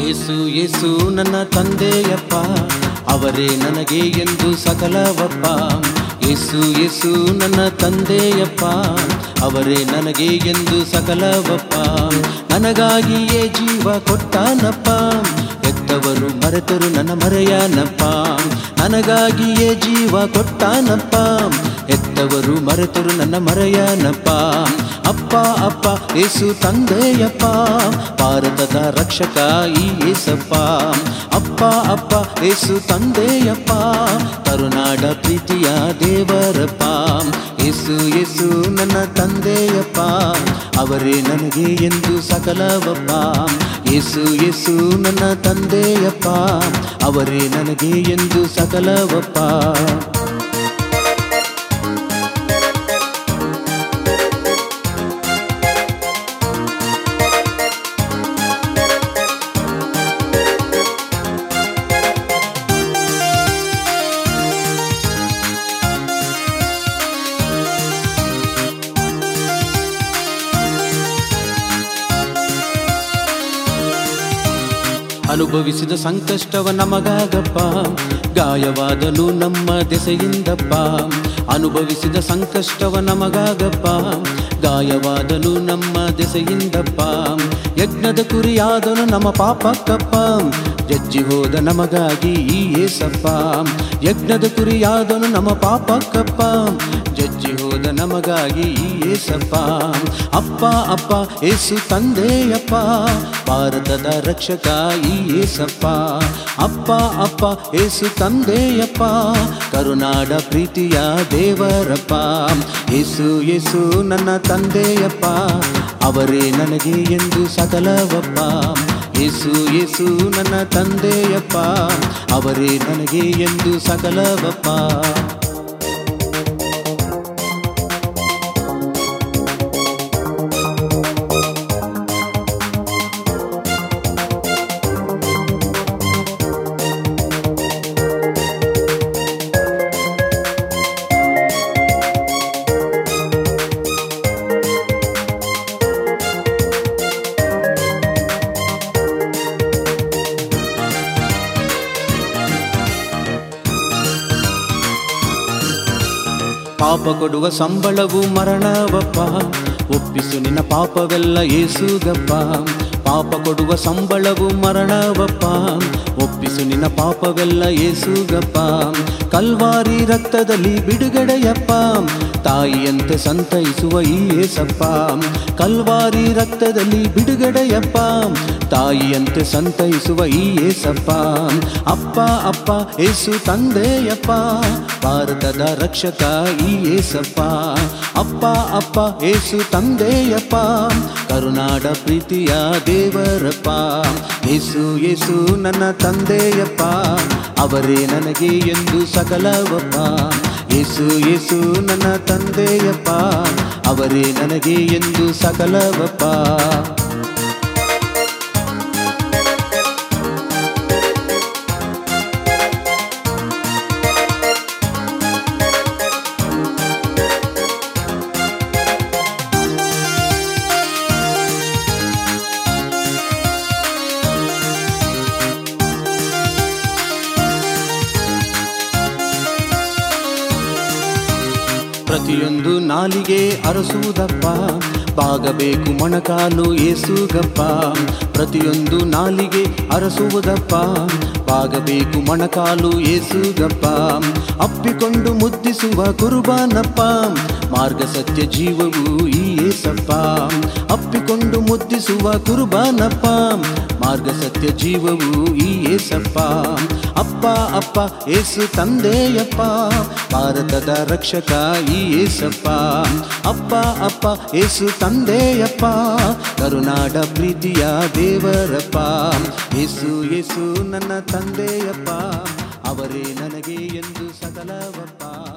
ಏಸು ಏಸು ನನ್ನ ತಂದೆಯಪ್ಪ ಅವರೇ ನನಗೆ ಎಂದು ಸಕಲವಪ್ಪ ಏಸು ಏಸು ನನ್ನ ತಂದೆಯಪ್ಪ ಅವರೇ ನನಗೆ ಎಂದು ಸಕಲವಪ್ಪ ನನಗಾಗಿಯೇ ಜೀವ ಕೊಟ್ಟಾನಪ್ಪ ಹೆತ್ತವರು ಮರೆತರು ನನ್ನ ಮರೆಯಾನಪ್ಪ ನನಗಾಗಿಯೇ ಜೀವ ಕೊಟ್ಟಾನಪ್ಪ ಹೆತ್ತವರು ಮರೆತರು ನನ್ನ ಮರೆಯಾನಪ್ಪ ಅಪ್ಪ ಅಪ್ಪ ಏಸು ತಂದೆಯಪ್ಪ ಭಾರತದ ರಕ್ಷಕ ಈ ಏಸಪ್ಪ ಅಪ್ಪ ಅಪ್ಪ ಏಸು ತಂದೆಯಪ್ಪ ಕರುನಾಡ ಪ್ರೀತಿಯ ದೇವರಪ್ಪ ಏಸು ಏಸು ನನ್ನ ತಂದೆಯಪ್ಪ ಅವರೇ ನನಗೆ ಎಂದು ಸಕಲವಪ್ಪ ಏಸು ಏಸು ನನ್ನ ತಂದೆಯಪ್ಪ ಅವರೇ ನನಗೆ ಎಂದು ಸಕಲವಪ್ಪ ಅನುಭವಿಸಿದ ಸಂಕಷ್ಟವ ನಮಗಾಗಪ್ಪ ಗಾಯವಾದಲು ನಮ್ಮ ದೆಸೆಯಿಂದಪ್ಪ ಅನುಭವಿಸಿದ ಸಂಕಷ್ಟವ ನಮಗಾಗಪ್ಪ ಗಾಯವಾದಲು ನಮ್ಮ ದೆಸೆಯಿಂದಪ್ಪ ಯಜ್ಞದ ಕುರಿಯಾದನು ನಮ್ಮ ಪಾಪಕ್ಕಪ್ಪ ಜಜ್ಜಿ ಹೋದ ನಮಗಾಗಿ ಈ ಏಸಪ್ಪ ಯಜ್ಞದ ಕುರಿಯಾದನು ನಮ್ಮ ಪಾಪಕ್ಕಪ್ಪ ಜಜ್ಜಿ ಹೋದ ನಮಗಾಗಿ ಈ ಏಸಪ್ಪ ಅಪ್ಪ ಅಪ್ಪ ಏಸು ತಂದೆಯಪ್ಪ ಭಾರತದ ರಕ್ಷಕ ಈ ಏಸಪ್ಪ ಅಪ್ಪ ಅಪ್ಪ ಏಸು ತಂದೆಯಪ್ಪ ಕರುನಾಡ ಪ್ರೀತಿಯ ದೇವರಪ್ಪ ಏಸು ಏಸು ನನ್ನ ತಂದೆಯಪ್ಪ ಅವರೇ ನನಗೆ ಎಂದು ಸಕಲವಪ್ಪ ಏಸು ಏಸು ನನ್ನ ತಂದೆಯಪ್ಪ ಅವರೇ ನನಗೆ ಎಂದು ಸಕಲವಪ್ಪ ಪಾಪ ಕೊಡುವ ಸಂಬಳವು ಮರಣವಪ್ಪ ಒಪ್ಪಿಸು ನಿನ್ನ ಪಾಪವೆಲ್ಲ ಏಸುಗಪ್ಪ ಪಾಪ ಕೊಡುವ ಸಂಬಳವು ಮರಣವಪ್ಪ ಒಪ್ಪಿಸು ನಿನ್ನ ಪಾಪವೆಲ್ಲ ಏಸುಗಪ್ಪ ಕಲ್ವಾರಿ ರಕ್ತದಲ್ಲಿ ಬಿಡುಗಡೆಯಪ್ಪ ತಾಯಿಯಂತೆ ಸಂತೈಸುವ ಈ ಏಸಪ್ಪ ಕಲ್ವಾರಿ ರಕ್ತದಲ್ಲಿ ಬಿಡುಗಡೆಯಪ್ಪ ತಾಯಿಯಂತೆ ಸಂತೈಸುವ ಈ ಏಸಪ್ಪ ಅಪ್ಪ ಅಪ್ಪ ಏಸು ತಂದೆಯಪ್ಪ ಭಾರತದ ರಕ್ಷಕ ಈ ಏಸಪ್ಪ ಅಪ್ಪ ಅಪ್ಪ ಏಸು ತಂದೆಯಪ್ಪ ಕರುನಾಡ ಪ್ರೀತಿಯ ದೇವರಪ್ಪ ಏಸು ಏಸು ನನ್ನ ತಂದೆಯಪ್ಪ ಅವರೇ ನನಗೆ ಎಂದು ಸಕಲವಪ್ಪ ಏಸು ಏಸು ನನ್ನ ತಂದೆಯಪ್ಪ ಅವರೇ ನನಗೆ ಎಂದು ಸಕಲವಪ್ಪ ಪ್ರತಿಯೊಂದು ನಾಲಿಗೆ ಅರಸುವುದಪ್ಪ ಬಾಗಬೇಕು ಮೊಣಕಾಲು ಏಸುಗಪ್ಪ ಪ್ರತಿಯೊಂದು ನಾಲಿಗೆ ಅರಸುವುದಪ್ಪ ಬಾಗಬೇಕು ಮೊಣಕಾಲು ಏಸುಗಪ್ಪ ಅಪ್ಪಿಕೊಂಡು ಮುದ್ದಿಸುವ ಕುರುಬಾನಪ್ಪ ಮಾರ್ಗ ಸತ್ಯ ಜೀವವು ಈ ಏಸಪ್ಪ ಅಪ್ಪಿಕೊಂಡು ಮುದ್ದಿಸುವ ಕುರುಬಾನಪ್ಪ ಮಾರ್ಗ ಸತ್ಯ ಜೀವವು ಈ ಏಸಪ್ಪ ಅಪ್ಪ ಅಪ್ಪ ಏಸು ತಂದೆಯಪ್ಪ ಭಾರತದ ರಕ್ಷಕ ಈ ಏಸಪ್ಪ ಅಪ್ಪ ಅಪ್ಪ ಏಸು ತಂದೆಯಪ್ಪ ಕರುನಾಡ ಪ್ರೀತಿಯ ದೇವರಪ್ಪ ಏಸು ಏಸು ನನ್ನ ತಂದೆಯಪ್ಪ ಅವರೇ ನನಗೆ ಎಂದು ಸಕಲವಪ್ಪ